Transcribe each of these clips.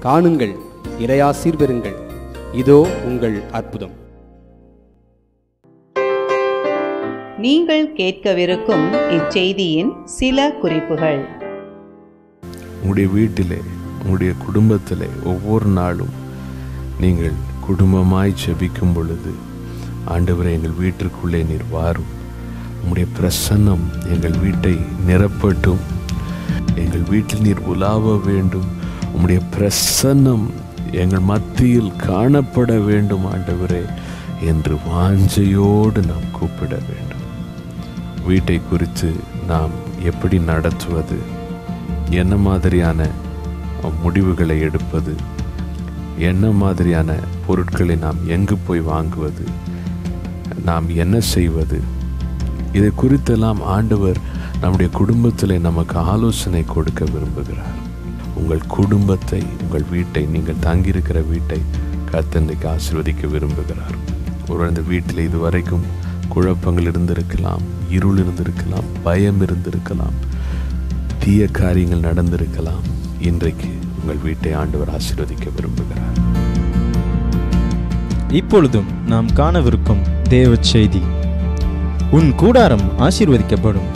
காணுங்கள் இறையாசீர் பெறுங்கள் இதோ உங்கள் அற்புதம் நீங்கள் கேட்கவிருக்கும் இச்செய்தியின் சில குறிப்புகள் உங்களுடைய வீட்டிலே உங்களுடைய குடும்பத்திலே ஒவ்வொரு நாளும் நீங்கள் குடும்பமாய் ஜெபிக்கும் பொழுது ஆண்டவரை எங்கள் வீட்டிற்குள்ளே நீர் வாரும் உம்முடைய பிரசன்னம் எங்கள் வீட்டை நிரப்பட்டும் எங்கள் வீட்டில் நீர் உலாவ வேண்டும் உம்முடைய பிரசன்னம் எங்கள் மத்தியில் காணப்பட வேண்டும் ஆண்டவரே என்று வாஞ்சையோடு நாம் கூப்பிட வேண்டும் வீட்டை குறித்து நாம் எப்படி நடத்துவது என்ன மாதிரியான முடிவுகளை எடுப்பது என்ன மாதிரியான பொருட்களை நாம் எங்கு போய் வாங்குவது நாம் என்ன செய்வது இதை குறித்தெல்லாம் ஆண்டவர் நம்முடைய குடும்பத்தில் நமக்கு ஆலோசனை கொடுக்க விரும்புகிறார் உங்கள் குடும்பத்தை உங்கள் வீட்டை நீங்கள் தங்கியிருக்கிற வீட்டை கத்தன்றைக்கு ஆசீர்வதிக்க விரும்புகிறார் ஒரு அந்த வீட்டில் இதுவரைக்கும் குழப்பங்கள் இருந்திருக்கலாம் இருள் இருந்திருக்கலாம் பயம் இருந்திருக்கலாம் தீய காரியங்கள் நடந்திருக்கலாம் இன்றைக்கு உங்கள் வீட்டை ஆண்டவர் ஆசீர்வதிக்க விரும்புகிறார் இப்பொழுதும் நாம் காணவிருக்கும் தேவ செய்தி உன் கூடாரம் ஆசீர்வதிக்கப்படும்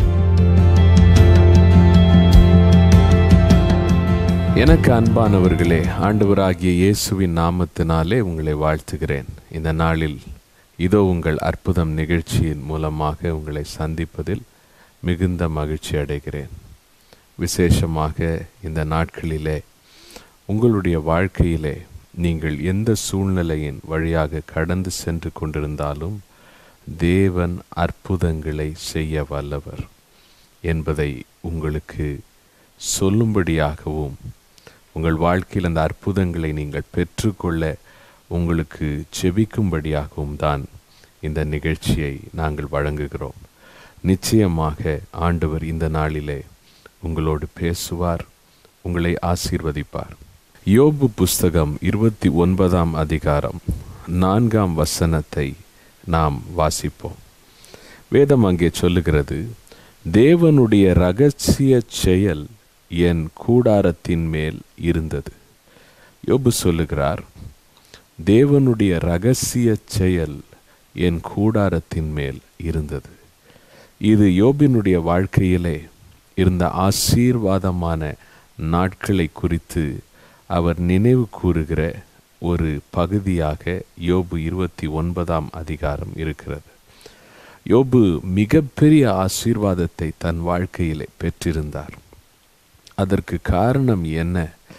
எனக்கு அன்பானவர்களே ஆண்டவராகிய இயேசுவின் நாமத்தினாலே உங்களை வாழ்த்துகிறேன் இந்த நாளில் இதோ உங்கள் அற்புதம் நிகழ்ச்சியின் மூலமாக உங்களை சந்திப்பதில் மிகுந்த மகிழ்ச்சி அடைகிறேன் விசேஷமாக இந்த நாட்களிலே உங்களுடைய வாழ்க்கையிலே நீங்கள் எந்த சூழ்நிலையின் வழியாக கடந்து சென்று கொண்டிருந்தாலும் தேவன் அற்புதங்களை செய்ய வல்லவர் என்பதை உங்களுக்கு சொல்லும்படியாகவும் உங்கள் வாழ்க்கையில் அந்த அற்புதங்களை நீங்கள் பெற்றுக்கொள்ள உங்களுக்கு செபிக்கும்படியாகவும் தான் இந்த நிகழ்ச்சியை நாங்கள் வழங்குகிறோம் நிச்சயமாக ஆண்டவர் இந்த நாளிலே உங்களோடு பேசுவார் உங்களை ஆசீர்வதிப்பார் யோபு புஸ்தகம் இருபத்தி ஒன்பதாம் அதிகாரம் நான்காம் வசனத்தை நாம் வாசிப்போம் வேதம் அங்கே சொல்லுகிறது தேவனுடைய ரகசிய செயல் என் கூடாரத்தின் மேல் இருந்தது யோபு சொல்லுகிறார் தேவனுடைய ரகசிய செயல் என் கூடாரத்தின் மேல் இருந்தது இது யோபினுடைய வாழ்க்கையிலே இருந்த ஆசீர்வாதமான நாட்களை குறித்து அவர் நினைவு கூறுகிற ஒரு பகுதியாக யோபு இருபத்தி ஒன்பதாம் அதிகாரம் இருக்கிறது யோபு மிகப்பெரிய ஆசீர்வாதத்தை தன் வாழ்க்கையிலே பெற்றிருந்தார் அதற்கு காரணம் என்ன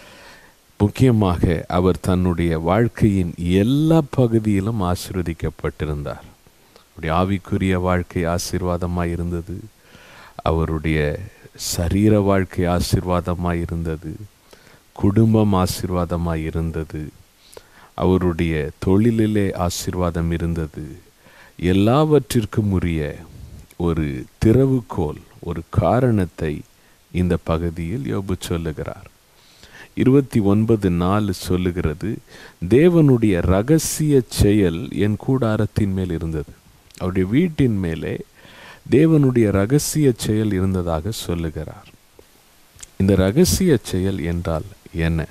முக்கியமாக அவர் தன்னுடைய வாழ்க்கையின் எல்லா பகுதியிலும் ஆசீர்வதிக்கப்பட்டிருந்தார் அவருடைய ஆவிக்குரிய வாழ்க்கை ஆசீர்வாதமாக இருந்தது அவருடைய சரீர வாழ்க்கை ஆசீர்வாதமாக இருந்தது குடும்பம் ஆசீர்வாதமாக இருந்தது அவருடைய தொழிலிலே ஆசீர்வாதம் இருந்தது எல்லாவற்றிற்கும் உரிய ஒரு திறவுகோல் ஒரு காரணத்தை இந்த பகுதியில் யோபு சொல்லுகிறார் இருபத்தி ஒன்பது நாலு சொல்லுகிறது தேவனுடைய ரகசிய செயல் என் கூடாரத்தின் மேல் இருந்தது அவருடைய வீட்டின் மேலே தேவனுடைய ரகசிய செயல் இருந்ததாக சொல்லுகிறார் இந்த ரகசிய செயல் என்றால் என்ன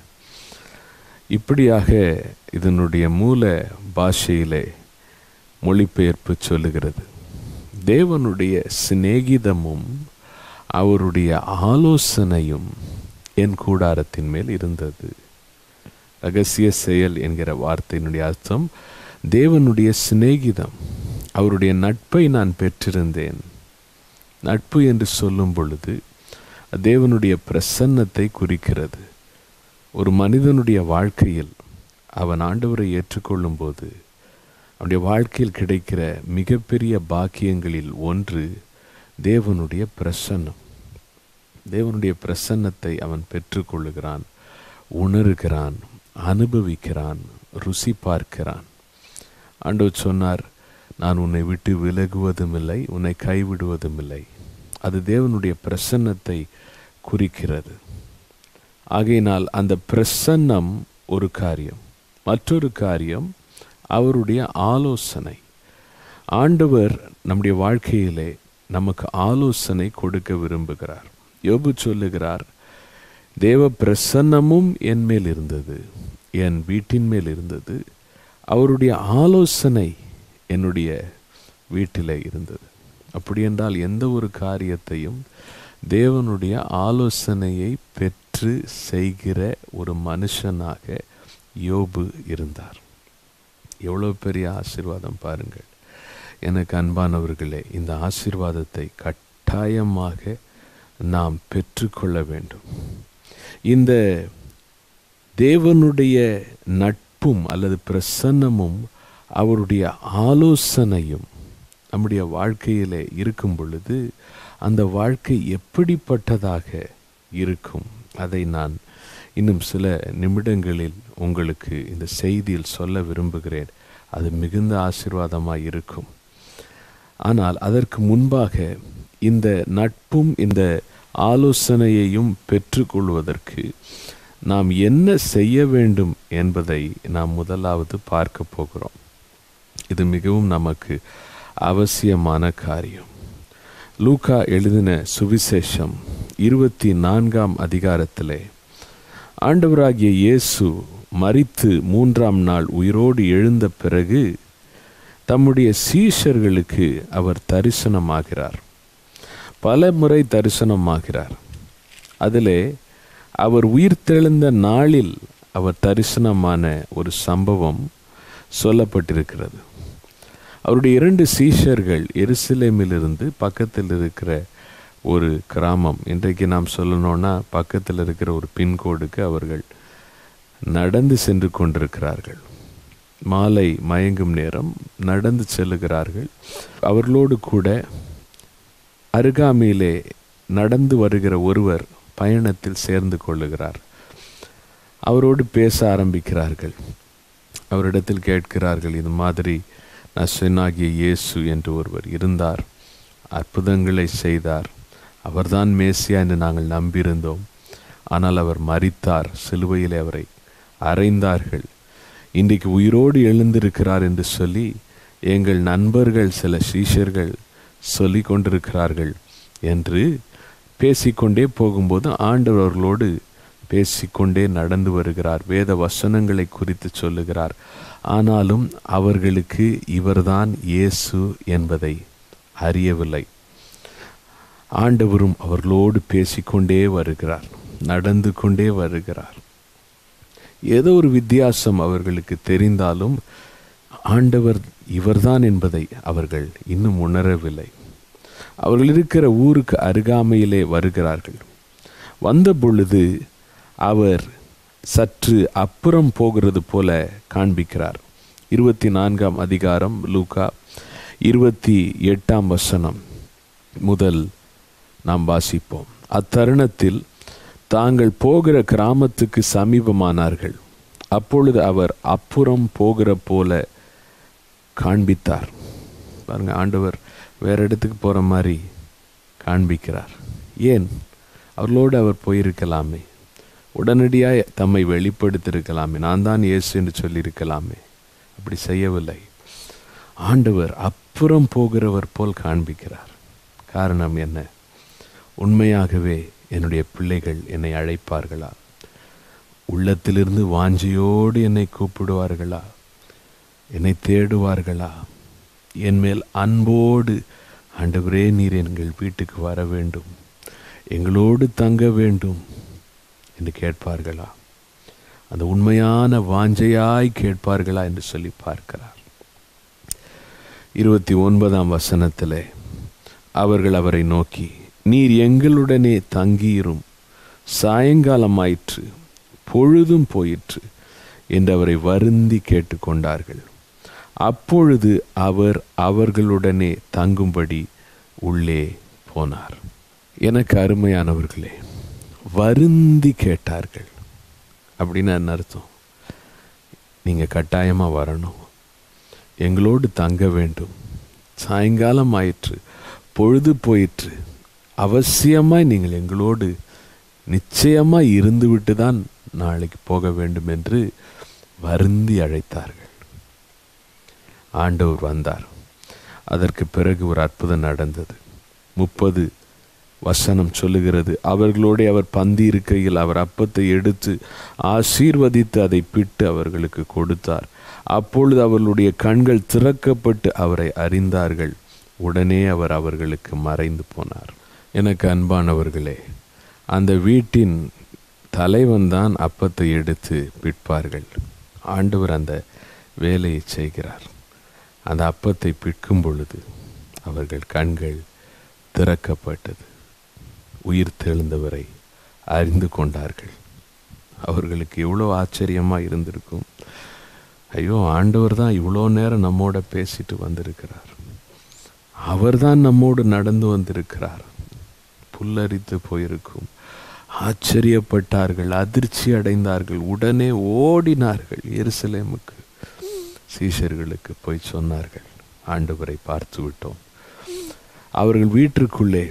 இப்படியாக இதனுடைய மூல பாஷையிலே மொழிபெயர்ப்பு சொல்லுகிறது தேவனுடைய சிநேகிதமும் அவருடைய ஆலோசனையும் என் கூடாரத்தின் மேல் இருந்தது ரகசிய செயல் என்கிற வார்த்தையினுடைய அர்த்தம் தேவனுடைய சிநேகிதம் அவருடைய நட்பை நான் பெற்றிருந்தேன் நட்பு என்று சொல்லும் பொழுது தேவனுடைய பிரசன்னத்தை குறிக்கிறது ஒரு மனிதனுடைய வாழ்க்கையில் அவன் ஆண்டவரை ஏற்றுக்கொள்ளும் போது அவனுடைய வாழ்க்கையில் கிடைக்கிற மிகப்பெரிய பாக்கியங்களில் ஒன்று தேவனுடைய பிரசன்னம் தேவனுடைய பிரசன்னத்தை அவன் பெற்றுக்கொள்ளுகிறான் உணர்கிறான் அனுபவிக்கிறான் ருசி பார்க்கிறான் ஆண்டவர் சொன்னார் நான் உன்னை விட்டு விலகுவதும் இல்லை உன்னை கைவிடுவதும் இல்லை அது தேவனுடைய பிரசன்னத்தை குறிக்கிறது ஆகையினால் அந்த பிரசன்னம் ஒரு காரியம் மற்றொரு காரியம் அவருடைய ஆலோசனை ஆண்டவர் நம்முடைய வாழ்க்கையிலே நமக்கு ஆலோசனை கொடுக்க விரும்புகிறார் யோபு சொல்லுகிறார் தேவ பிரசன்னமும் என் மேல் இருந்தது என் வீட்டின் மேல் இருந்தது அவருடைய ஆலோசனை என்னுடைய வீட்டில் இருந்தது அப்படி என்றால் எந்த ஒரு காரியத்தையும் தேவனுடைய ஆலோசனையை பெற்று செய்கிற ஒரு மனுஷனாக யோபு இருந்தார் எவ்வளோ பெரிய ஆசீர்வாதம் பாருங்கள் எனக்கு அன்பானவர்களே இந்த ஆசீர்வாதத்தை கட்டாயமாக நாம் பெற்றுக்கொள்ள வேண்டும் இந்த தேவனுடைய நட்பும் அல்லது பிரசன்னமும் அவருடைய ஆலோசனையும் நம்முடைய வாழ்க்கையிலே இருக்கும் பொழுது அந்த வாழ்க்கை எப்படிப்பட்டதாக இருக்கும் அதை நான் இன்னும் சில நிமிடங்களில் உங்களுக்கு இந்த செய்தியில் சொல்ல விரும்புகிறேன் அது மிகுந்த ஆசீர்வாதமாக இருக்கும் ஆனால் அதற்கு முன்பாக இந்த நட்பும் இந்த ஆலோசனையையும் பெற்றுக்கொள்வதற்கு நாம் என்ன செய்ய வேண்டும் என்பதை நாம் முதலாவது பார்க்க போகிறோம் இது மிகவும் நமக்கு அவசியமான காரியம் லூக்கா எழுதின சுவிசேஷம் இருபத்தி நான்காம் அதிகாரத்திலே ஆண்டவராகிய இயேசு மரித்து மூன்றாம் நாள் உயிரோடு எழுந்த பிறகு தம்முடைய சீஷர்களுக்கு அவர் தரிசனமாகிறார் பல முறை தரிசனமாகிறார் அதிலே அவர் உயிர் தெழுந்த நாளில் அவர் தரிசனமான ஒரு சம்பவம் சொல்லப்பட்டிருக்கிறது அவருடைய இரண்டு சீஷர்கள் எருசலேமிலிருந்து பக்கத்தில் இருக்கிற ஒரு கிராமம் இன்றைக்கு நாம் சொல்லணும்னா பக்கத்தில் இருக்கிற ஒரு பின்கோடுக்கு அவர்கள் நடந்து சென்று கொண்டிருக்கிறார்கள் மாலை மயங்கும் நேரம் நடந்து செல்லுகிறார்கள் அவர்களோடு கூட அருகாமையிலே நடந்து வருகிற ஒருவர் பயணத்தில் சேர்ந்து கொள்ளுகிறார் அவரோடு பேச ஆரம்பிக்கிறார்கள் அவரிடத்தில் கேட்கிறார்கள் இது மாதிரி நஸ்வனாகிய இயேசு என்று ஒருவர் இருந்தார் அற்புதங்களை செய்தார் அவர்தான் மேசியா என்று நாங்கள் நம்பியிருந்தோம் ஆனால் அவர் மரித்தார் சிலுவையில் அவரை அறைந்தார்கள் இன்றைக்கு உயிரோடு எழுந்திருக்கிறார் என்று சொல்லி எங்கள் நண்பர்கள் சில சீஷர்கள் சொல்லி கொண்டிருக்கிறார்கள் என்று பேசிக்கொண்டே போகும்போது ஆண்டவர் அவர்களோடு பேசிக்கொண்டே நடந்து வருகிறார் வேத வசனங்களை குறித்து சொல்லுகிறார் ஆனாலும் அவர்களுக்கு இவர்தான் இயேசு என்பதை அறியவில்லை ஆண்டவரும் அவர்களோடு பேசிக்கொண்டே வருகிறார் நடந்து கொண்டே வருகிறார் ஏதோ ஒரு வித்தியாசம் அவர்களுக்கு தெரிந்தாலும் ஆண்டவர் இவர்தான் என்பதை அவர்கள் இன்னும் உணரவில்லை அவர்கள் இருக்கிற ஊருக்கு அருகாமையிலே வருகிறார்கள் வந்த பொழுது அவர் சற்று அப்புறம் போகிறது போல காண்பிக்கிறார் இருபத்தி நான்காம் அதிகாரம் லூகா இருபத்தி எட்டாம் வசனம் முதல் நாம் வாசிப்போம் அத்தருணத்தில் தாங்கள் போகிற கிராமத்துக்கு சமீபமானார்கள் அப்பொழுது அவர் அப்புறம் போகிற போல காண்பித்தார் பாருங்க ஆண்டவர் வேற இடத்துக்கு போகிற மாதிரி காண்பிக்கிறார் ஏன் அவர்களோடு அவர் போயிருக்கலாமே உடனடியாக தம்மை வெளிப்படுத்தியிருக்கலாமே நான் தான் இயேசு என்று சொல்லியிருக்கலாமே அப்படி செய்யவில்லை ஆண்டவர் அப்புறம் போகிறவர் போல் காண்பிக்கிறார் காரணம் என்ன உண்மையாகவே என்னுடைய பிள்ளைகள் என்னை அழைப்பார்களா உள்ளத்திலிருந்து வாஞ்சியோடு என்னை கூப்பிடுவார்களா என்னை தேடுவார்களா என் மேல் அன்போடு ஆண்டவரே நீர் எங்கள் வீட்டுக்கு வர வேண்டும் எங்களோடு தங்க வேண்டும் என்று கேட்பார்களா அந்த உண்மையான வாஞ்சையாய் கேட்பார்களா என்று சொல்லி பார்க்கிறார் இருபத்தி ஒன்பதாம் வசனத்திலே அவர்கள் அவரை நோக்கி நீர் எங்களுடனே தங்கியிரும் சாயங்காலமாயிற்று பொழுதும் போயிற்று என்று அவரை வருந்தி கேட்டுக்கொண்டார்கள் அப்பொழுது அவர் அவர்களுடனே தங்கும்படி உள்ளே போனார் எனக்கு அருமையானவர்களே வருந்தி கேட்டார்கள் அப்படின்னு என்ன அர்த்தம் நீங்கள் கட்டாயமாக வரணும் எங்களோடு தங்க வேண்டும் சாயங்காலம் ஆயிற்று பொழுது போயிற்று அவசியமாய் நீங்கள் எங்களோடு நிச்சயமாய் இருந்துவிட்டு தான் நாளைக்கு போக வேண்டும் என்று வருந்தி அழைத்தார்கள் ஆண்டவர் வந்தார் அதற்கு பிறகு ஒரு அற்புதம் நடந்தது முப்பது வசனம் சொல்லுகிறது அவர்களோடு அவர் பந்தி இருக்கையில் அவர் அப்பத்தை எடுத்து ஆசீர்வதித்து அதை பிட்டு அவர்களுக்கு கொடுத்தார் அப்பொழுது அவர்களுடைய கண்கள் திறக்கப்பட்டு அவரை அறிந்தார்கள் உடனே அவர் அவர்களுக்கு மறைந்து போனார் எனக்கு அன்பானவர்களே அந்த வீட்டின் தலைவன் தான் அப்பத்தை எடுத்து பிட்பார்கள் ஆண்டவர் அந்த வேலையை செய்கிறார் அந்த அப்பத்தை பிட்கும் பொழுது அவர்கள் கண்கள் திறக்கப்பட்டது உயிர் தெழுந்தவரை அறிந்து கொண்டார்கள் அவர்களுக்கு எவ்வளோ ஆச்சரியமாக இருந்திருக்கும் ஐயோ ஆண்டவர் தான் இவ்வளோ நேரம் நம்மோட பேசிட்டு வந்திருக்கிறார் அவர் தான் நம்மோடு நடந்து வந்திருக்கிறார் புல்லரித்து போயிருக்கும் ஆச்சரியப்பட்டார்கள் அதிர்ச்சி அடைந்தார்கள் உடனே ஓடினார்கள் எருசலேமுக்கு சீஷர்களுக்கு போய் சொன்னார்கள் ஆண்டவரை பார்த்து விட்டோம் அவர்கள் வீட்டிற்குள்ளே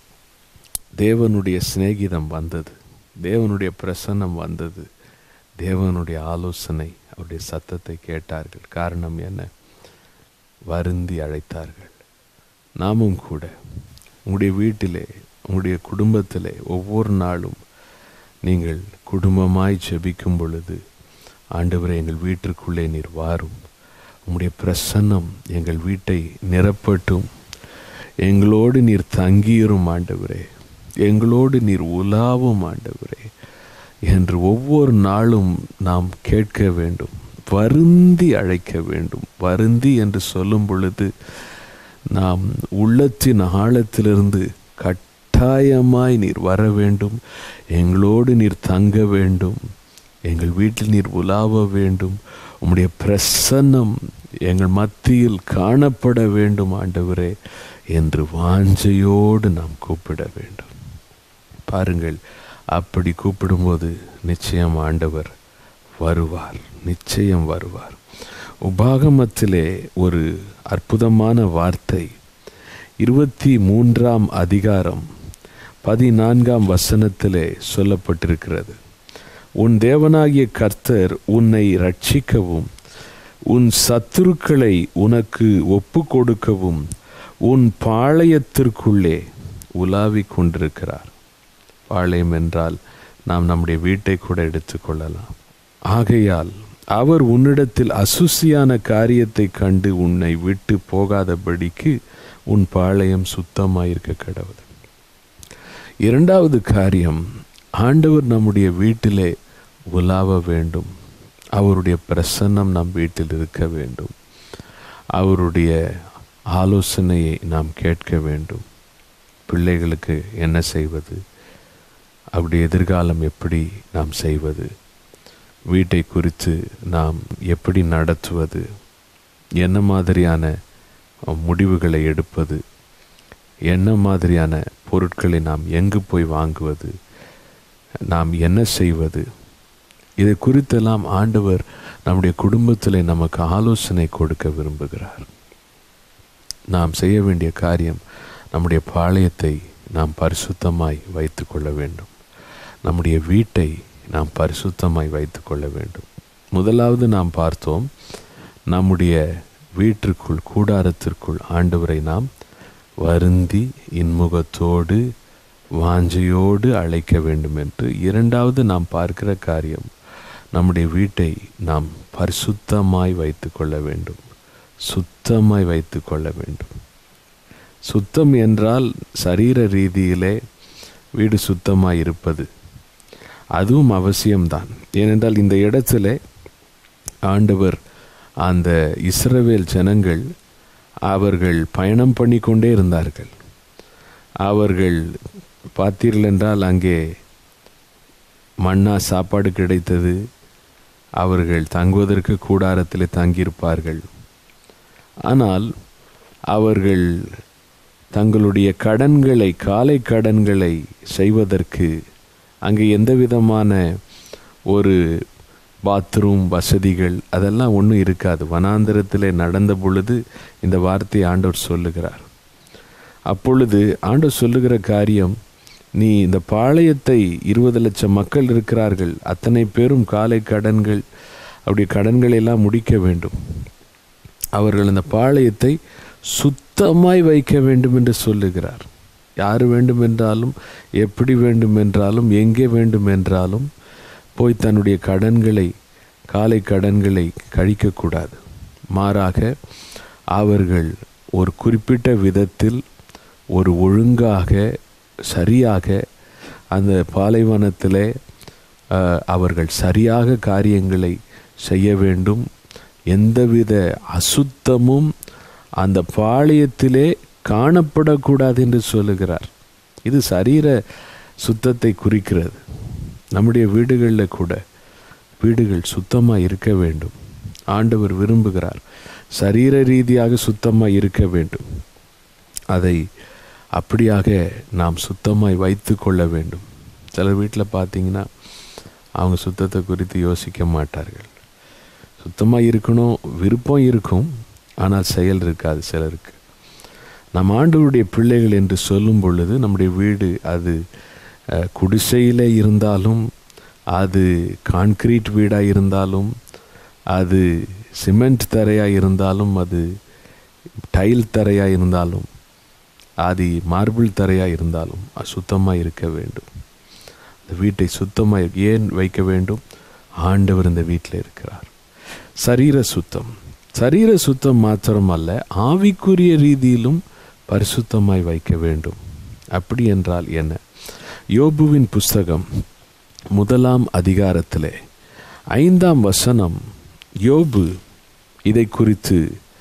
தேவனுடைய சிநேகிதம் வந்தது தேவனுடைய பிரசன்னம் வந்தது தேவனுடைய ஆலோசனை அவருடைய சத்தத்தை கேட்டார்கள் காரணம் என்ன வருந்தி அழைத்தார்கள் நாமும் கூட உங்களுடைய வீட்டிலே உங்களுடைய குடும்பத்திலே ஒவ்வொரு நாளும் நீங்கள் குடும்பமாய் ஜெபிக்கும் பொழுது ஆண்டவரை எங்கள் வீட்டிற்குள்ளே நீர் வாரும் உம்முடைய பிரசன்னம் எங்கள் வீட்டை நிரப்பட்டும் எங்களோடு நீர் தங்கியிரும் ஆண்டவரே எங்களோடு நீர் உலாவும் ஆண்டவரே என்று ஒவ்வொரு நாளும் நாம் கேட்க வேண்டும் வருந்தி அழைக்க வேண்டும் வருந்தி என்று சொல்லும் பொழுது நாம் உள்ளத்தின் ஆழத்திலிருந்து கட்டாயமாய் நீர் வர வேண்டும் எங்களோடு நீர் தங்க வேண்டும் எங்கள் வீட்டில் நீர் உலாவ வேண்டும் உம்முடைய பிரசன்னம் எங்கள் மத்தியில் காணப்பட வேண்டும் ஆண்டவரே என்று வாஞ்சையோடு நாம் கூப்பிட வேண்டும் பாருங்கள் அப்படி கூப்பிடும்போது நிச்சயம் ஆண்டவர் வருவார் நிச்சயம் வருவார் உபாகமத்திலே ஒரு அற்புதமான வார்த்தை இருபத்தி மூன்றாம் அதிகாரம் பதினான்காம் வசனத்திலே சொல்லப்பட்டிருக்கிறது உன் தேவனாகிய கர்த்தர் உன்னை ரட்சிக்கவும் உன் சத்துருக்களை உனக்கு ஒப்பு கொடுக்கவும் உன் பாளையத்திற்குள்ளே உலாவிக் கொண்டிருக்கிறார் பாளையம் என்றால் நாம் நம்முடைய வீட்டை கூட எடுத்துக்கொள்ளலாம் ஆகையால் அவர் உன்னிடத்தில் அசுசியான காரியத்தை கண்டு உன்னை விட்டு போகாதபடிக்கு உன் பாளையம் சுத்தமாயிருக்க கடவுள் இரண்டாவது காரியம் ஆண்டவர் நம்முடைய வீட்டிலே உலாவ வேண்டும் அவருடைய பிரசன்னம் நம் வீட்டில் இருக்க வேண்டும் அவருடைய ஆலோசனையை நாம் கேட்க வேண்டும் பிள்ளைகளுக்கு என்ன செய்வது அவருடைய எதிர்காலம் எப்படி நாம் செய்வது வீட்டை குறித்து நாம் எப்படி நடத்துவது என்ன மாதிரியான முடிவுகளை எடுப்பது என்ன மாதிரியான பொருட்களை நாம் எங்கு போய் வாங்குவது நாம் என்ன செய்வது இதை குறித்தெல்லாம் ஆண்டவர் நம்முடைய குடும்பத்தில் நமக்கு ஆலோசனை கொடுக்க விரும்புகிறார் நாம் செய்ய வேண்டிய காரியம் நம்முடைய பாளையத்தை நாம் பரிசுத்தமாய் வைத்து கொள்ள வேண்டும் நம்முடைய வீட்டை நாம் பரிசுத்தமாய் வைத்து கொள்ள வேண்டும் முதலாவது நாம் பார்த்தோம் நம்முடைய வீட்டிற்குள் கூடாரத்திற்குள் ஆண்டவரை நாம் வருந்தி இன்முகத்தோடு வாஞ்சையோடு அழைக்க வேண்டும் என்று இரண்டாவது நாம் பார்க்கிற காரியம் நம்முடைய வீட்டை நாம் பரிசுத்தமாய் வைத்து கொள்ள வேண்டும் சுத்தமாய் வைத்து கொள்ள வேண்டும் சுத்தம் என்றால் சரீர ரீதியிலே வீடு சுத்தமாய் இருப்பது அதுவும் அவசியம்தான் ஏனென்றால் இந்த இடத்துல ஆண்டவர் அந்த இஸ்ரவேல் ஜனங்கள் அவர்கள் பயணம் பண்ணி கொண்டே இருந்தார்கள் அவர்கள் பார்த்தீர்கள் என்றால் அங்கே மண்ணா சாப்பாடு கிடைத்தது அவர்கள் தங்குவதற்கு கூடாரத்தில் தங்கியிருப்பார்கள் ஆனால் அவர்கள் தங்களுடைய கடன்களை காலை கடன்களை செய்வதற்கு அங்கே எந்த விதமான ஒரு பாத்ரூம் வசதிகள் அதெல்லாம் ஒன்றும் இருக்காது வனாந்திரத்தில் நடந்த பொழுது இந்த வார்த்தையை ஆண்டவர் சொல்லுகிறார் அப்பொழுது ஆண்டவர் சொல்லுகிற காரியம் நீ இந்த பாளையத்தை இருபது லட்சம் மக்கள் இருக்கிறார்கள் அத்தனை பேரும் காலை கடன்கள் அப்படி கடன்களை எல்லாம் முடிக்க வேண்டும் அவர்கள் அந்த பாளையத்தை சுத்தமாய் வைக்க வேண்டும் என்று சொல்லுகிறார் யார் வேண்டுமென்றாலும் எப்படி வேண்டுமென்றாலும் எங்கே வேண்டுமென்றாலும் போய் தன்னுடைய கடன்களை காலை கடன்களை கழிக்கக்கூடாது மாறாக அவர்கள் ஒரு குறிப்பிட்ட விதத்தில் ஒரு ஒழுங்காக சரியாக அந்த பாலைவனத்திலே அஹ், அவர்கள் சரியாக காரியங்களை செய்ய வேண்டும் எந்தவித அசுத்தமும் அந்த பாளையத்திலே காணப்படக்கூடாது என்று சொல்லுகிறார் இது சரீர சுத்தத்தை குறிக்கிறது நம்முடைய வீடுகளில் கூட வீடுகள் சுத்தமாக இருக்க வேண்டும் ஆண்டவர் விரும்புகிறார் சரீர ரீதியாக சுத்தமாக இருக்க வேண்டும் அதை அப்படியாக நாம் சுத்தமாய் வைத்து கொள்ள வேண்டும் சிலர் வீட்டில் பார்த்தீங்கன்னா அவங்க சுத்தத்தை குறித்து யோசிக்க மாட்டார்கள் சுத்தமாக இருக்கணும் விருப்பம் இருக்கும் ஆனால் செயல் இருக்காது சிலருக்கு நம் ஆண்டவருடைய பிள்ளைகள் என்று சொல்லும் பொழுது நம்முடைய வீடு அது அஹ், குடிசையில் இருந்தாலும் அது கான்கிரீட் வீடாக இருந்தாலும் அது சிமெண்ட் தரையாக இருந்தாலும் அது டைல் தரையாக இருந்தாலும் அது மார்பிள் தரையாக இருந்தாலும் அது சுத்தமாக இருக்க வேண்டும் அந்த வீட்டை சுத்தமாக ஏன் வைக்க வேண்டும் ஆண்டவர் இந்த வீட்டில் இருக்கிறார் சரீர சுத்தம் சரீர சுத்தம் மாத்திரமல்ல ஆவிக்குரிய ரீதியிலும் பரிசுத்தமாய் வைக்க வேண்டும் அப்படி என்றால் என்ன யோபுவின் புஸ்தகம் முதலாம் அதிகாரத்திலே ஐந்தாம் வசனம் யோபு இதை குறித்து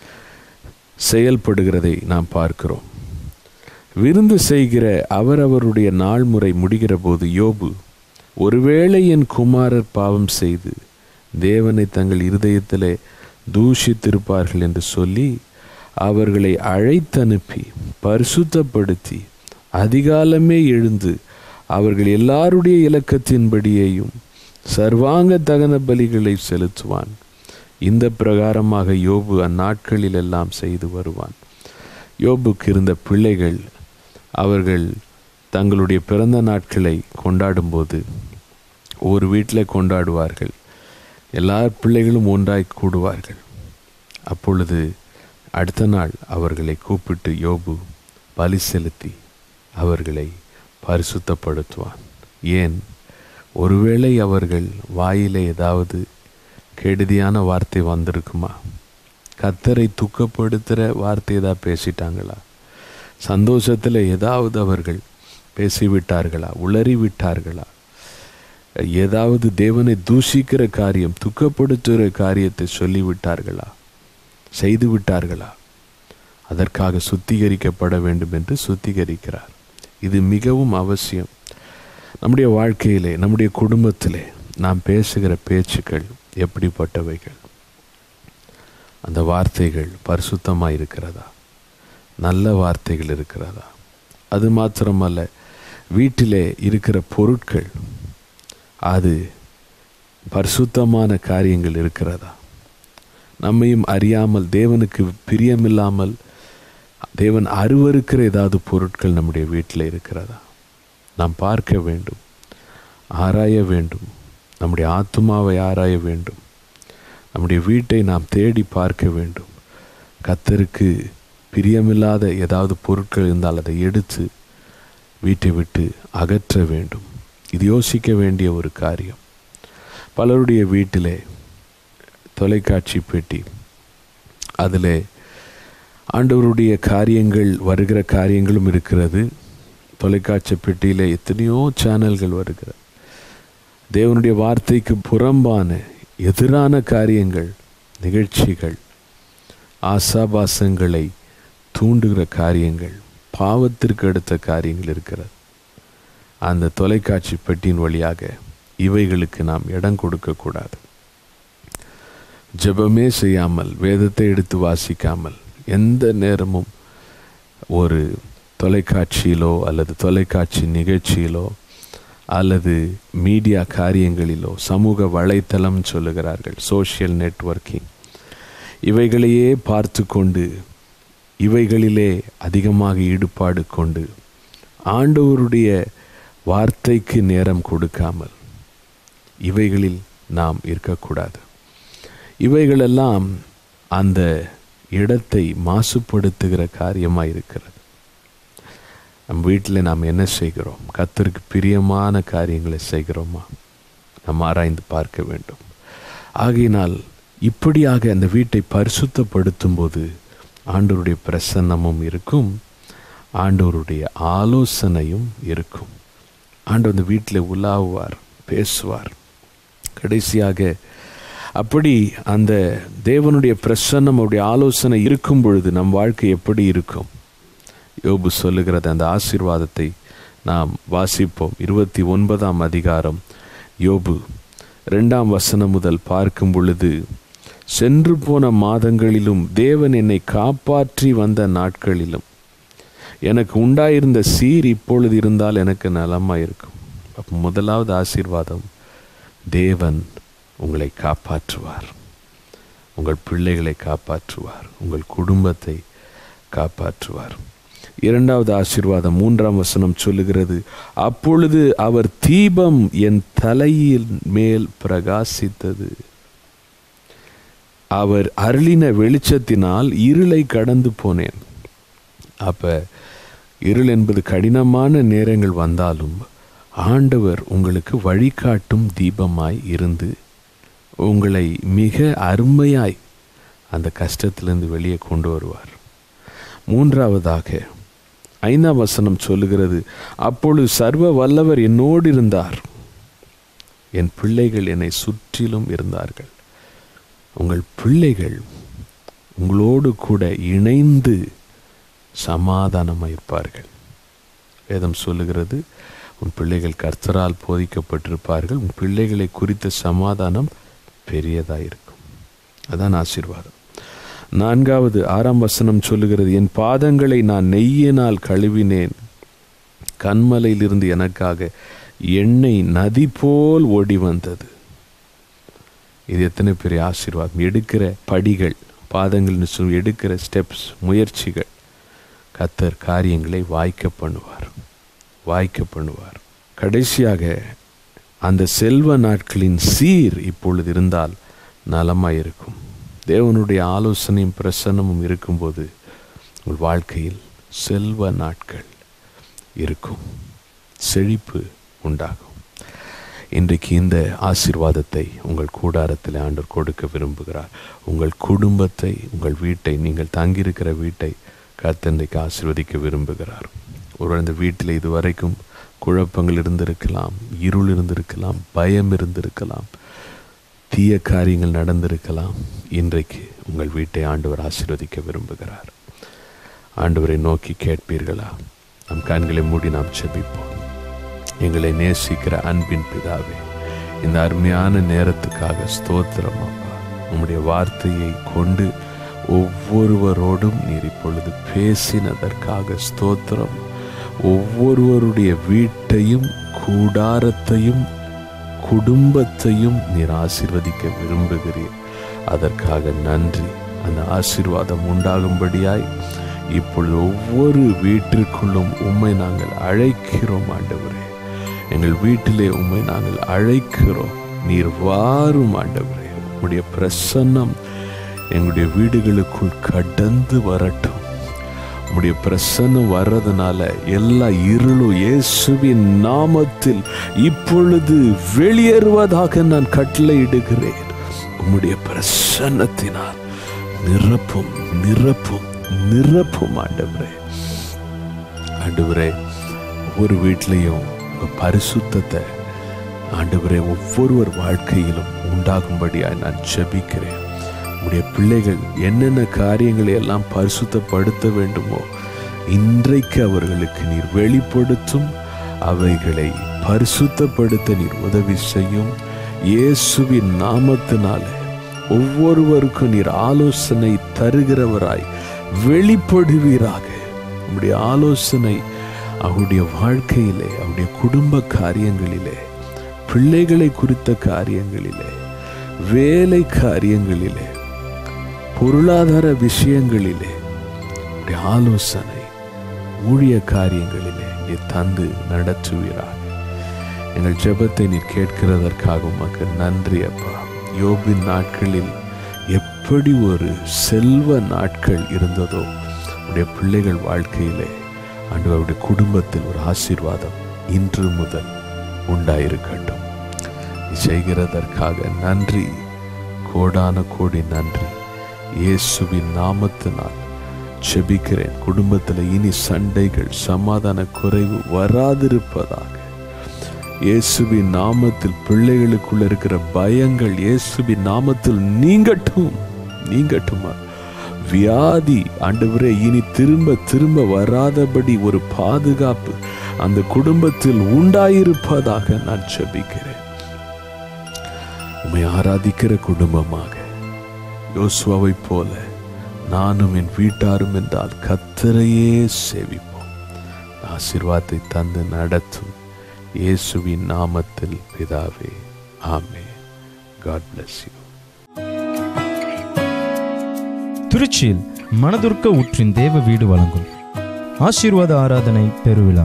செயல்படுகிறதை நாம் பார்க்கிறோம் விருந்து செய்கிற அவரவருடைய நாள் முறை முடிகிற போது யோபு ஒருவேளை என் குமாரர் பாவம் செய்து தேவனை தங்கள் இருதயத்திலே தூஷித்திருப்பார்கள் என்று சொல்லி அவர்களை அழைத்தனுப்பி பரிசுத்தப்படுத்தி அதிகாலமே எழுந்து அவர்கள் எல்லாருடைய இலக்கத்தின்படியேயும் சர்வாங்க தகன பலிகளை செலுத்துவான் இந்த பிரகாரமாக யோபு அந்நாட்களில் எல்லாம் செய்து வருவான் யோபுக்கு இருந்த பிள்ளைகள் அவர்கள் தங்களுடைய பிறந்த நாட்களை கொண்டாடும்போது ஒரு வீட்டில் கொண்டாடுவார்கள் எல்லா பிள்ளைகளும் ஒன்றாய் கூடுவார்கள் அப்பொழுது அடுத்த நாள் அவர்களை கூப்பிட்டு யோபு பலி செலுத்தி அவர்களை பரிசுத்தப்படுத்துவான் ஏன் ஒருவேளை அவர்கள் வாயிலே ஏதாவது கெடுதியான வார்த்தை வந்திருக்குமா கத்தரை துக்கப்படுத்துகிற வார்த்தை ஏதாவது பேசிட்டாங்களா சந்தோஷத்தில் ஏதாவது அவர்கள் பேசிவிட்டார்களா உளறி விட்டார்களா ஏதாவது தேவனை தூஷிக்கிற காரியம் துக்கப்படுத்துகிற காரியத்தை சொல்லிவிட்டார்களா செய்து விட்டார்களா அதற்காக சுத்திகரிக்கப்பட வேண்டும் என்று சுத்திகரிக்கிறார் இது மிகவும் அவசியம் நம்முடைய வாழ்க்கையிலே நம்முடைய குடும்பத்திலே நாம் பேசுகிற பேச்சுக்கள் எப்படிப்பட்டவைகள் அந்த வார்த்தைகள் பரிசுத்தமாக இருக்கிறதா நல்ல வார்த்தைகள் இருக்கிறதா அது மாத்திரமல்ல வீட்டிலே இருக்கிற பொருட்கள் அது பரிசுத்தமான காரியங்கள் இருக்கிறதா நம்மையும் அறியாமல் தேவனுக்கு பிரியமில்லாமல் தேவன் அருவருக்கிற ஏதாவது பொருட்கள் நம்முடைய வீட்டில் இருக்கிறதா நாம் பார்க்க வேண்டும் ஆராய வேண்டும் நம்முடைய ஆத்மாவை ஆராய வேண்டும் நம்முடைய வீட்டை நாம் தேடி பார்க்க வேண்டும் கத்தருக்கு பிரியமில்லாத ஏதாவது பொருட்கள் இருந்தால் அதை எடுத்து வீட்டை விட்டு அகற்ற வேண்டும் இது யோசிக்க வேண்டிய ஒரு காரியம் பலருடைய வீட்டிலே தொலைக்காட்சி பெட்டி அதில் ஆண்டவருடைய காரியங்கள் வருகிற காரியங்களும் இருக்கிறது தொலைக்காட்சி பெட்டியில் எத்தனையோ சேனல்கள் வருகிறது தேவனுடைய வார்த்தைக்கு புறம்பான எதிரான காரியங்கள் நிகழ்ச்சிகள் ஆசாபாசங்களை தூண்டுகிற காரியங்கள் பாவத்திற்கு அடுத்த காரியங்கள் இருக்கிறது அந்த தொலைக்காட்சி பெட்டியின் வழியாக இவைகளுக்கு நாம் இடம் கொடுக்கக்கூடாது ஜெபமே செய்யாமல் வேதத்தை எடுத்து வாசிக்காமல் எந்த நேரமும் ஒரு தொலைக்காட்சியிலோ அல்லது தொலைக்காட்சி நிகழ்ச்சியிலோ அல்லது மீடியா காரியங்களிலோ சமூக வலைத்தளம் சொல்லுகிறார்கள் சோஷியல் நெட்வொர்க்கிங் இவைகளையே பார்த்து கொண்டு இவைகளிலே அதிகமாக ஈடுபாடு கொண்டு ஆண்டவருடைய வார்த்தைக்கு நேரம் கொடுக்காமல் இவைகளில் நாம் இருக்கக்கூடாது இவைகளெல்லாம் அந்த இடத்தை மாசுபடுத்துகிற காரியமாக இருக்கிறது நம் வீட்டில் நாம் என்ன செய்கிறோம் கத்தருக்கு பிரியமான காரியங்களை செய்கிறோமா நாம் ஆராய்ந்து பார்க்க வேண்டும் ஆகையினால் இப்படியாக அந்த வீட்டை பரிசுத்தப்படுத்தும் போது ஆண்டவருடைய பிரசன்னமும் இருக்கும் ஆண்டவருடைய ஆலோசனையும் இருக்கும் ஆண்டவர் அந்த வீட்டில் உலாவுவார் பேசுவார் கடைசியாக அப்படி அந்த தேவனுடைய பிரசன்னம் அவருடைய ஆலோசனை இருக்கும் பொழுது நம் வாழ்க்கை எப்படி இருக்கும் யோபு சொல்லுகிறது அந்த ஆசீர்வாதத்தை நாம் வாசிப்போம் இருபத்தி ஒன்பதாம் அதிகாரம் யோபு ரெண்டாம் வசனம் முதல் பார்க்கும் பொழுது சென்று போன மாதங்களிலும் தேவன் என்னை காப்பாற்றி வந்த நாட்களிலும் எனக்கு உண்டாயிருந்த சீர் இப்பொழுது இருந்தால் எனக்கு நலமாயிருக்கும் அப்ப முதலாவது ஆசீர்வாதம் தேவன் உங்களை காப்பாற்றுவார் உங்கள் பிள்ளைகளை காப்பாற்றுவார் உங்கள் குடும்பத்தை காப்பாற்றுவார் இரண்டாவது ஆசீர்வாதம் மூன்றாம் வசனம் சொல்லுகிறது அப்பொழுது அவர் தீபம் என் தலையில் மேல் பிரகாசித்தது அவர் அருளின வெளிச்சத்தினால் இருளை கடந்து போனேன் அப்ப இருள் என்பது கடினமான நேரங்கள் வந்தாலும் ஆண்டவர் உங்களுக்கு வழிகாட்டும் தீபமாய் இருந்து உங்களை மிக அருமையாய் அந்த கஷ்டத்திலிருந்து வெளியே கொண்டு வருவார் மூன்றாவதாக ஐந்தாம் வசனம் சொல்லுகிறது அப்பொழுது சர்வ வல்லவர் என்னோடு இருந்தார் என் பிள்ளைகள் என்னை சுற்றிலும் இருந்தார்கள் உங்கள் பிள்ளைகள் உங்களோடு கூட இணைந்து சமாதானமாக இருப்பார்கள் வேதம் சொல்லுகிறது உன் பிள்ளைகள் கர்த்தரால் போதிக்கப்பட்டிருப்பார்கள் உன் பிள்ளைகளை குறித்த சமாதானம் பெரியதாக இருக்கும் அதான் ஆசீர்வாதம் நான்காவது ஆறாம் வசனம் சொல்லுகிறது என் பாதங்களை நான் நெய்யினால் கழுவினேன் கண்மலையிலிருந்து எனக்காக எண்ணெய் நதி போல் ஓடி வந்தது இது எத்தனை பெரிய ஆசீர்வாதம் எடுக்கிற படிகள் பாதங்கள்னு சொல்லி எடுக்கிற ஸ்டெப்ஸ் முயற்சிகள் கத்தர் காரியங்களை வாய்க்க பண்ணுவார் வாய்க்க பண்ணுவார் கடைசியாக அந்த செல்வ நாட்களின் சீர் இப்பொழுது இருந்தால் நலமாக இருக்கும் தேவனுடைய ஆலோசனையும் பிரசன்னமும் இருக்கும்போது உங்கள் வாழ்க்கையில் செல்வ நாட்கள் இருக்கும் செழிப்பு உண்டாகும் இன்றைக்கு இந்த ஆசீர்வாதத்தை உங்கள் கூடாரத்தில் ஆண்டவர் கொடுக்க விரும்புகிறார் உங்கள் குடும்பத்தை உங்கள் வீட்டை நீங்கள் தங்கியிருக்கிற வீட்டை கர்த்தன்றைக்கு ஆசீர்வதிக்க விரும்புகிறார் ஒரு இந்த வீட்டில் இதுவரைக்கும் குழப்பங்கள் இருந்திருக்கலாம் இருள் இருந்திருக்கலாம் பயம் இருந்திருக்கலாம் தீய காரியங்கள் நடந்திருக்கலாம் இன்றைக்கு உங்கள் வீட்டை ஆண்டவர் ஆசீர்வதிக்க விரும்புகிறார் ஆண்டவரை நோக்கி கேட்பீர்களா நம் கண்களை மூடி நாம் செபிப்போம் எங்களை நேசிக்கிற அன்பின் பிதாவே இந்த அருமையான நேரத்துக்காக ஸ்தோத்திரம் அப்பா உம்முடைய வார்த்தையை கொண்டு ஒவ்வொருவரோடும் நீர் இப்பொழுது பேசினதற்காக ஸ்தோத்திரம் ஒவ்வொருவருடைய வீட்டையும் கூடாரத்தையும் குடும்பத்தையும் நீர் ஆசீர்வதிக்க விரும்புகிறீர் அதற்காக நன்றி அந்த ஆசீர்வாதம் உண்டாகும்படியாய் இப்பொழுது ஒவ்வொரு வீட்டிற்குள்ளும் உம்மை நாங்கள் அழைக்கிறோம் ஆண்டவரே எங்கள் வீட்டிலே உம்மை நாங்கள் அழைக்கிறோம் நீர் வாரும் ஆண்டவரே உம்முடைய பிரசன்னம் எங்களுடைய வீடுகளுக்குள் கடந்து வரட்டும் உம்முடைய பிரசன்னம் வர்றதுனால எல்லா இருளும் இயேசுவின் நாமத்தில் இப்பொழுது வெளியேறுவதாக நான் கட்டளையிடுகிறேன் உம்முடைய பிரசன்னத்தினால் நிரப்பும் நிரப்பும் நிரப்பும் ஆண்டவரே ஆண்டவரே ஒவ்வொரு வீட்லேயும் உங்க பரிசுத்தத்தை ஆண்டவரே ஒவ்வொருவர் வாழ்க்கையிலும் உண்டாகும்படியாய் நான் ஜெபிக்கிறேன் உடைய பிள்ளைகள் என்னென்ன காரியங்களை எல்லாம் பரிசுத்தப்படுத்த வேண்டுமோ இன்றைக்கு அவர்களுக்கு நீர் வெளிப்படுத்தும் அவைகளை பரிசுத்தப்படுத்த நீர் உதவி செய்யும் இயேசுவின் நாமத்தினாலே ஒவ்வொருவருக்கும் நீர் ஆலோசனை தருகிறவராய் வெளிப்படுவீராக உம்முடைய ஆலோசனை அவருடைய வாழ்க்கையிலே அவருடைய குடும்ப காரியங்களிலே பிள்ளைகளை குறித்த காரியங்களிலே வேலை காரியங்களிலே பொருளாதார விஷயங்களிலே உடைய ஆலோசனை ஊழிய காரியங்களிலே நீர் தந்து நடத்துவீராக எங்கள் ஜெபத்தை நீர் கேட்கிறதற்காக உமக்கு நன்றி அப்பா யோபின் நாட்களில் எப்படி ஒரு செல்வ நாட்கள் இருந்ததோ உடைய பிள்ளைகள் வாழ்க்கையிலே ஆண்டவருடைய குடும்பத்தில் ஒரு ஆசீர்வாதம் இன்று முதல் உண்டாயிருக்கட்டும் நீ செய்கிறதற்காக நன்றி கோடான கோடி நன்றி இயேசுவின் நாமத்தினால் செபிக்கிறேன் குடும்பத்தில் இனி சண்டைகள் சமாதான குறைவு வராதிருப்பதாக இயேசுவின் நாமத்தில் பிள்ளைகளுக்குள்ள இருக்கிற பயங்கள் இயேசுவின் நாமத்தில் நீங்கட்டும் நீங்கட்டுமா வியாதி ஆண்டவரே இனி திரும்ப திரும்ப வராதபடி ஒரு பாதுகாப்பு அந்த குடும்பத்தில் உண்டாயிருப்பதாக நான் செபிக்கிறேன் உம்மை ஆராதிக்கிற குடும்பமாக யோசுவாவை போல நானும் என் வீட்டாரும் என்றால் கத்தரையே சேவிப்போம் ஆசீர்வாதத்தை தந்து நடத்தும் இயேசுவின் நாமத்தில் பிதாவே ஆமே காட் bless யூ திருச்சியில் மனதுர்க்க ஊற்றின் தேவ வீடு வழங்கும் ஆசீர்வாத ஆராதனை பெருவிழா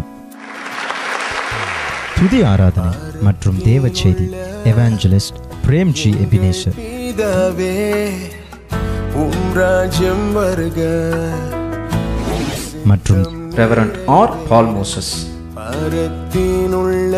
துதி ஆராதனை மற்றும் தேவ செய்தி எவாஞ்சலிஸ்ட் பிரேம்ஜி எபினேசர் பிதாவே உம் ராஜ்யம் வருக மற்றும் ரெவரண்ட் ஆர் பால் மோசஸ் பரத்தினுள்ள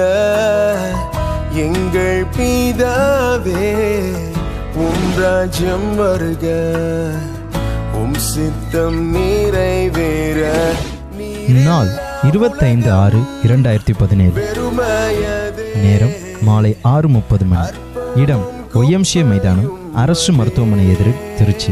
எங்கள் பிதாவே உம் ராஜ்யம் வருக உம் சித்தம் நிறைவேற நாள் இருபத்தைந்து ஆறு இரண்டாயிரத்தி பதினேழு பெருமையது நேரம் மாலை ஆறு முப்பது மணி இடம் ஒய்எம்சிஏ மைதானம் அரசு மருத்துவமனை எதிரில் திருச்சி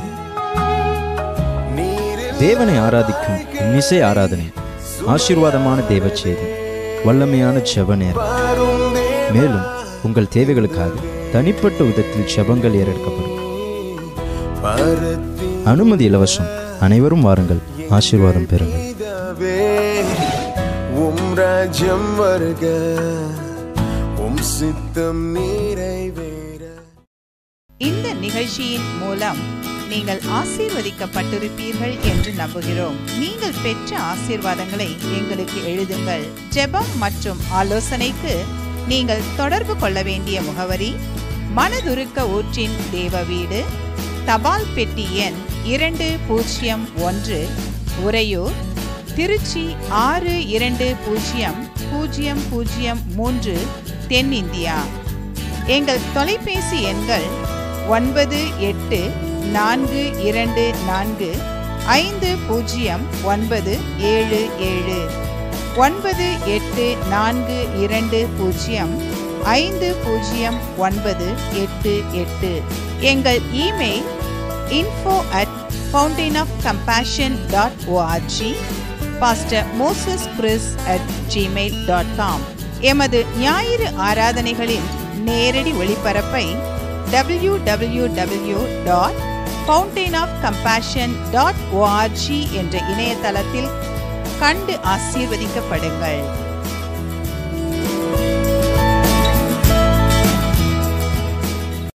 தேவனை ஆராதிக்கும் இன்னிசை ஆராதனை ஆசீர்வாதமான தேவ செய்தி வல்லமையான ஜெப நேரம் மேலும் உங்கள் தேவைகளுக்காக தனிப்பட்ட விதத்தில் ஜெபங்கள் ஏறெடுக்கப்படும் பரத்தி அனுமதி இலவசம் அனைவரும் வாருங்கள் ஆசீர்வாதம் பெறுங்கள் பிதாவே உம் ராஜ்யம் வருக உம் சித்தம் நிறைவேற இந்த நிகழ்ச்சியின் மூலம் நீங்கள் ஆசீர்வதிக்கப்பட்டிருப்பீர்கள் என்று நம்புகிறோம் நீங்கள் பெற்ற ஆசீர்வாதங்களை எங்களுக்கு எழுதுங்கள் ஜெபம் மற்றும் ஆலோசனைக்கு நீங்கள் தொடர்பு கொள்ள வேண்டிய முகவரி மனதுருக்க ஊற்றின் தேவ வீடு தபால் பெட்டி எண் இரண்டு பூஜ்ஜியம் ஒன்று உறையூர் திருச்சி ஆறு இரண்டு பூஜ்ஜியம் பூஜ்ஜியம் பூஜ்ஜியம் மூன்று தென்னிந்தியா எங்கள் தொலைபேசி எண்கள் ஒன்பது எட்டு நான்கு இரண்டு நான்கு ஐந்து பூஜ்ஜியம் ஒன்பது ஏழு ஏழு ஒன்பது எட்டு நான்கு இரண்டு பூஜ்ஜியம் ஐந்து பூஜ்ஜியம் ஒன்பது எட்டு எட்டு எங்கள் email info at fountain of compassion dot ORG pastor Moses Chris at Gmail dot com எமது ஞாயிறு ஆராதனைகளின் நேரடி ஒளிபரப்பை W W W dot fountain of compassion dot ORG என்ற இணையதளத்தில் கண்டு ஆசீர்வதிக்கப்படுங்கள்